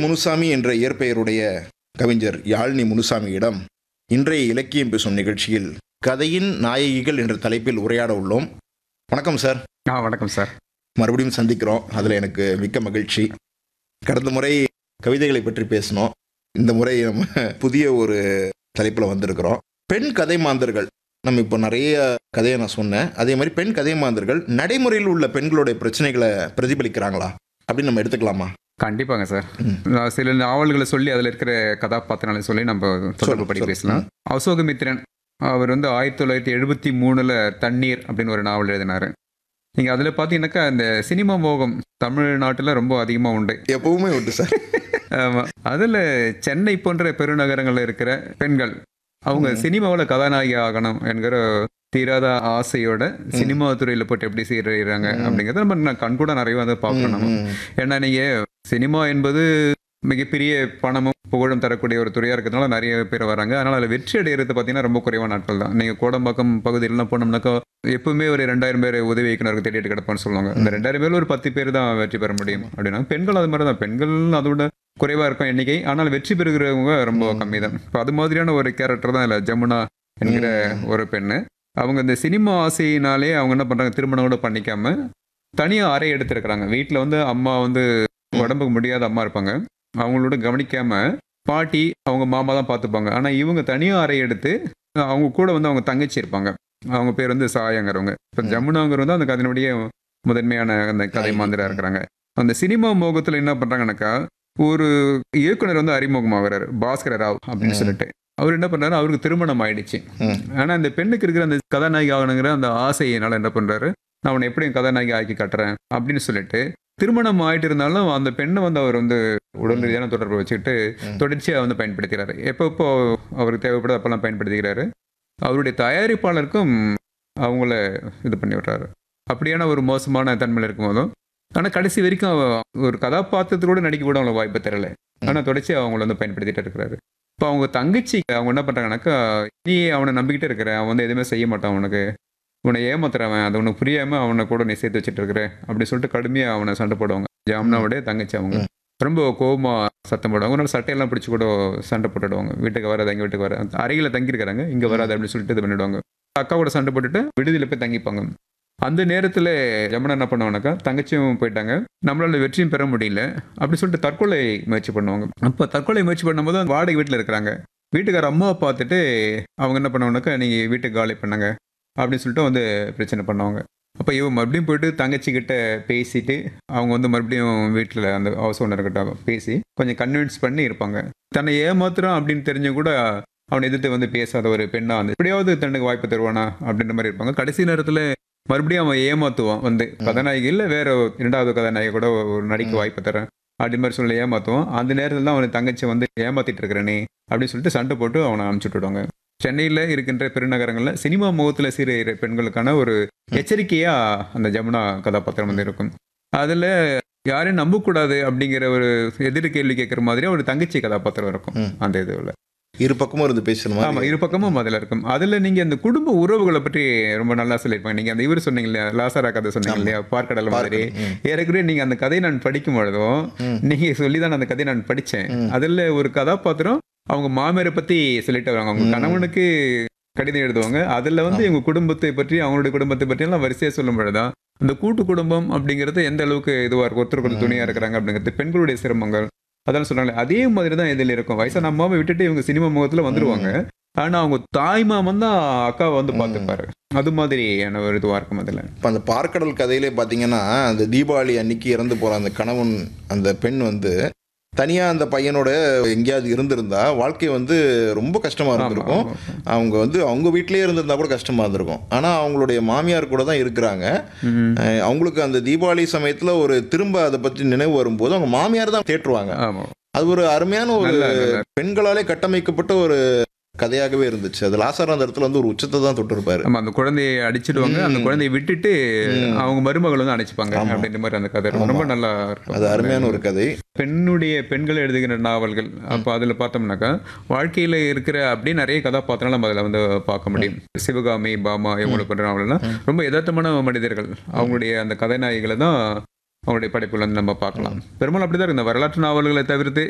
முனுசாமி என்ற இயற்பெயருடைய கவிஞர் யாழ்னி முனுசாமியிடம் இன்றைய இலக்கியம் பேசும் நிகழ்ச்சியில் கதையின் நாயகிகள் என்ற தலைப்பில் உரையாட உள்ளோம் வணக்கம் சார் ஆ வணக்கம் சார் மறுபடியும் சந்திக்கிறோம் அதில் எனக்கு மிக்க மகிழ்ச்சி கடந்த முறை கவிதைகளை பற்றி பேசினோம் இந்த முறை நம்ம புதிய ஒரு தலைப்பில் வந்திருக்கிறோம் பெண் கதை மாந்தர்கள் நம்ம இப்போ நிறைய கதையை நான் சொன்னேன் அதே மாதிரி பெண் கதை மாந்தர்கள் நடைமுறையில் உள்ள பெண்களுடைய பிரச்சனைகளை பிரதிபலிக்கிறாங்களா அப்படின்னு நம்ம எடுத்துக்கலாமா கண்டிப்பாங்க சார் ம். நான் சில நாவல்களை சொல்லி அதில் இருக்கிற கதாபாத்திரங்களை சொல்லி நம்ம தொடர்பு படி சொல்லு. பேசலாம் அசோகமித்திரன் அவர் வந்து ஆயிரத்தி தொள்ளாயிரத்தி எழுபத்தி மூணுல தண்ணீர் அப்படின்னு ஒரு நாவல் எழுதினாரு நீங்க அதுல பாத்தீங்கன்னாக்கா இந்த சினிமா மோகம் தமிழ்நாட்டுல ரொம்ப அதிகமா உண்டு எப்பவுமே உண்டு சார் ஆமா. அதுல சென்னை போன்ற பெருநகரங்கள்ல இருக்கிற பெண்கள் அவங்க சினிமாவில் கதாநாயகி ஆகணும் என்கிற தீராத ஆசையோட சினிமா துறையில போட்டு எப்படி சீரழிறாங்க அப்படிங்கறத நம்ம நான் கண்கூட நிறைய வந்து பார்க்கணும் நம்ம. ம், ஏன்னா நீங்க சினிமா என்பது மிகப்பெரிய பணமும் புகழும் தரக்கூடிய ஒரு துறையா இருக்கிறதுனால நிறைய பேர் வராங்க அதனால அதில் வெற்றி அடைகிறது பார்த்தீங்கன்னா ரொம்ப குறைவான நாட்கள் தான் நீங்க கோடம்பாக்கம் பகுதியிலலாம் போனோம்னாக்கா எப்பவுமே ஒரு ரெண்டாயிரம் பேர் உதவி இயக்குனருக்கு தேடிட்டு கிடப்பான்னு சொல்லுவாங்க இந்த ரெண்டாயிரம் பேர்ல ஒரு பத்து பேர் தான் வெற்றி பெற முடியும் அப்படின்னா பெண்கள் அது மாதிரி தான் பெண்கள் அதோட குறைவா இருக்கும் எண்ணிக்கை ஆனால் வெற்றி பெறுகிறவங்க ரொம்ப கம்மி தான் இப்போ அது மாதிரியான ஒரு கேரக்டர் தான் இல்லை ஜமுனா என்கிற ஒரு பெண்ணு அவங்க இந்த சினிமா ஆசையினாலே அவங்க என்ன பண்றாங்க திருமணம் கூட பண்ணிக்காம தனியா அறை எடுத்திருக்கிறாங்க வீட்ல வந்து அம்மா வந்து உடம்புக்கு முடியாத அம்மா இருப்பாங்க அவங்களோட கவனிக்காம பாட்டி அவங்க மாமா தான் பார்த்துப்பாங்க ஆனா இவங்க தனியா அறை எடுத்து அவங்க கூட வந்து அவங்க தங்கச்சி இருப்பாங்க அவங்க பேர் வந்து சாயங்கிறவங்க இப்போ ஜமுனாங்கிறவங்க தான் அந்த கதையினுடைய முதன்மையான அந்த கதை மாந்திரா இருக்கிறாங்க அந்த சினிமா மோகத்துல என்ன பண்றாங்கன்னாக்கா ஒரு இயக்குனர் வந்து அறிமுகமாகிறாரு பாஸ்கர ராவ் அப்படின்னு ம். சொல்லிட்டு அவர் என்ன பண்றாரு அவருக்கு திருமணம் ஆயிடுச்சு ம். ஆனா இந்த பெண்ணுக்கு இருக்கிற அந்த கதாநாயகி ஆகணுங்கிற அந்த ஆசையினால என்ன பண்றாரு நான் உன்னை எப்படியும் கதாநாயகி ஆக்கி கட்டுறேன் அப்படின்னு சொல்லிட்டு திருமணம் ஆயிட்டு இருந்தாலும் அந்த பெண்ணை வந்து அவர் வந்து உடல் ரீதியான தொடர்பு வச்சுக்கிட்டு ம். தொடர்ச்சியாக வந்து பயன்படுத்துகிறாரு எப்போ எப்போ அவருக்கு தேவைப்படுது அப்பெல்லாம் பயன்படுத்திக்கிறாரு அவருடைய தயாரிப்பாளருக்கும் அவங்கள இது பண்ணி விடுறாரு அப்படியான ஒரு மோசமான தன்மையில் இருக்கும்போதும் ஆனால் கடைசி வரைக்கும் அவ ஒரு கதாபாத்திரத்தோட நடிக்க கூட அவங்களுக்கு வாய்ப்பு தரல ஆனால் தொடர்ச்சி அவங்கள வந்து பயன்படுத்திட்டு இருக்கிறாரு இப்போ அவங்க தங்கச்சி அவங்க என்ன பண்ணுறாங்கனாக்கா நீ அவனை நம்பிக்கிட்டே இருக்கிற அவன் வந்து எதுவுமே செய்ய மாட்டான் அவனுக்கு உன்னை ஏமாத்துறவன் அது உனக்கு புரியாம அவனை கூட நீ சேர்த்து வச்சுட்டு இருக்கிற அப்படி சொல்லிட்டு கடுமையா அவனை சண்டை போடுவாங்க ஜாம்னாவுடைய தங்கச்சி அவங்க ம். ரொம்ப கோவமா சத்தம் போடுவாங்க ஒரு நாள் சட்டையெல்லாம் பிடிச்சி கூட சண்டை போட்டுடுவாங்க வீட்டுக்கு வராது எங்க வீட்டுக்கு வர அருகில தங்கியிருக்கிறாங்க இங்க வராது அப்படின்னு சொல்லிட்டு இது பண்ணிடுவாங்க அக்கா கூட சண்டை போட்டுட்டு விடுதியில போய் தங்கிப்பாங்க அந்த நேரத்துல ஜமுனா என்ன பண்ணுவானாக்கா தங்கச்சியும் போயிட்டாங்க நம்மளால வெற்றியும் பெற முடியல அப்படி சொல்லிட்டு தற்கொலை முயற்சி பண்ணுவாங்க அப்போ தற்கொலை முயற்சி பண்ணும்போது அந்த வாடகை வீட்டில் இருக்கிறாங்க வீட்டுக்கார அம்மாவை பார்த்துட்டு அவங்க என்ன பண்ணுவாங்கனாக்கா நீங்க வீட்டுக்கு காலி பண்ணாங்க அப்படின்னு சொல்லிட்டு வந்து பிரச்சனை பண்ணுவாங்க அப்போ இவன் மறுபடியும் போயிட்டு தங்கச்சி கிட்ட பேசிட்டு அவங்க வந்து மறுபடியும் வீட்டில் அந்த ஹவுஸ் ஓனர்கிட்ட பேசி கொஞ்சம் கன்வின்ஸ் பண்ணி இருப்பாங்க தன்னை ஏமாத்துறான் அப்படின்னு தெரிஞ்சு கூட அவனை எதிர்த்து வந்து பேசாத ஒரு பெண்ணா வந்து எப்படியாவது தன்னுக்கு வாய்ப்பு தருவானா அப்படின்ற மாதிரி இருப்பாங்க கடைசி நேரத்தில் மறுபடியும் அவன் ஏமாத்துவான் வந்து கதாநாயகி இல்லை வேற ஒரு இரண்டாவது கதாநாயகி கூட ஒரு நடிக்க வாய்ப்பு தரேன் அப்படி மாதிரி சொல்லி ஏமாத்துவான் அந்த நேரத்தில் தான் அவன் தங்கச்சி வந்து ஏமாத்திட்டு இருக்கிறனே அப்படின்னு சொல்லிட்டு சண்டை போட்டு அவனை அனுப்பிச்சுட்டு விடுவாங்க சென்னையில் இருக்கின்ற பெருநகரங்களில் சினிமா முகத்தில் சீர பெண்களுக்கான ஒரு எச்சரிக்கையா அந்த ஜமுனா கதாபாத்திரம் வந்து இருக்கும் அதில் யாரையும் நம்பக்கூடாது அப்படிங்கிற ஒரு எதிர் கேள்வி கேட்குற மாதிரி ஒரு தங்கச்சி கதாபாத்திரம் இருக்கும் ம். அந்த இதுல இரு பக்கமும் இருந்து பேசணுமா ஆமா இரு பக்கமும் அதுல இருக்கும் அதுல நீங்க அந்த குடும்ப உறவுகளை பற்றி ரொம்ப நல்லா சொல்லியிருப்பாங்க நீங்க அந்த இவர் சொன்னீங்க இல்லையா லாசாரா கதை சொன்னீங்க இல்லையா பார்க்கடல் மாதிரி ம், ஏறக்குறைய நீங்க அந்த கதையை நான் படிக்கும் பொழுதும் ம். நீங்க சொல்லிதான் அந்த கதையை நான் படிச்சேன் ம். அதுல ஒரு கதாபாத்திரம் அவங்க மாமியாரை பத்தி சொல்லிட்டு வராங்க அவங்க ம். கணவனுக்கு கடிதம் எழுதுவாங்க அதுல வந்து இவங்க குடும்பத்தை பற்றி அவங்களுடைய குடும்பத்தை பற்றி எல்லாம் வரிசையா சொல்லும் பொழுதுதான் அந்த கூட்டு குடும்பம் அப்படிங்கிறது எந்த அளவுக்கு இதுவா இருக்கும் ஒருத்தருக்கு ஒரு துணியா இருக்கிறாங்க அப்படிங்கிறது பெண்களுடைய சிரமங்கள் அதான் சொன்னாங்களே அதே மாதிரி தான் இதில் இருக்கும் வயசான அம்மாவை விட்டுட்டு இவங்க சினிமா முகத்துல வந்துருவாங்க ஆனா அவங்க தாய் மாமன் தான் அக்காவை வந்து ம். பார்த்துப்பாரு அது மாதிரியான ஒரு இதுவா இருக்கும் அதுல இப்போ அந்த பார்க்கடல் கதையிலே பார்த்தீங்கன்னா அந்த தீபாவளி அன்னைக்கு இறந்து போகிற அந்த கணவன் அந்த பெண் வந்து தனியாக அந்த பையனோட எங்கேயாவது இருந்திருந்தா வாழ்க்கை வந்து ரொம்ப கஷ்டமாக ஆமா, இருந்திருக்கும் ஆமா. அவங்க வந்து அவங்க வீட்டிலேயே இருந்திருந்தா கூட கஷ்டமாக இருந்திருக்கும் ஆனால் அவங்களுடைய மாமியார் கூட தான் இருக்கிறாங்க ம். அஹ் அவங்களுக்கு அந்த தீபாவளி சமயத்தில் ஒரு திரும்ப அதை பற்றி நினைவு வரும்போது அவங்க மாமியார் தான் தேற்றுவாங்க ஆமா அது ஒரு அருமையான ஒரு நல்ல நல்ல பெண்களாலே கட்டமைக்கப்பட்ட ஒரு கதையாகவே இருந்துச்சு அது லாசார் அந்த இடத்துல வந்து ஒரு உச்சத்தை தான் தொட்டிருப்பாரு ஆமா அந்த குழந்தையை அடிச்சிடுவாங்க அந்த ம். குழந்தையை விட்டுட்டு ம். அவங்க மருமகள் வந்து அணைச்சிப்பாங்க ஆமா. அப்படின்ற மாதிரி அந்த கதை இருக்கும். ரொம்ப நல்லா இருக்கும் அது அருமையான ஒரு கதை பெண்ணுடைய பெண்கள் எழுதுகிற நாவல்கள் அப்போ அதில் பார்த்தோம்னாக்கா வாழ்க்கையில் இருக்கிற அப்படியே நிறைய கதாபாத்திரம் நம்ம அதில் வந்து பார்க்க முடியும் சிவகாமி பாமா இவங்களை பண்ற நாவல்லாம் ரொம்ப யதார்த்தமான மனிதர்கள் அவங்களுடைய அந்த கதாநாயகிகளை தான் அவங்களுடைய படைப்புல வந்து நம்ம பார்க்கலாம் பெரும்பாலும் அப்படிதான் இருக்கு இந்த வரலாற்று நாவல்களை தவிர்த்து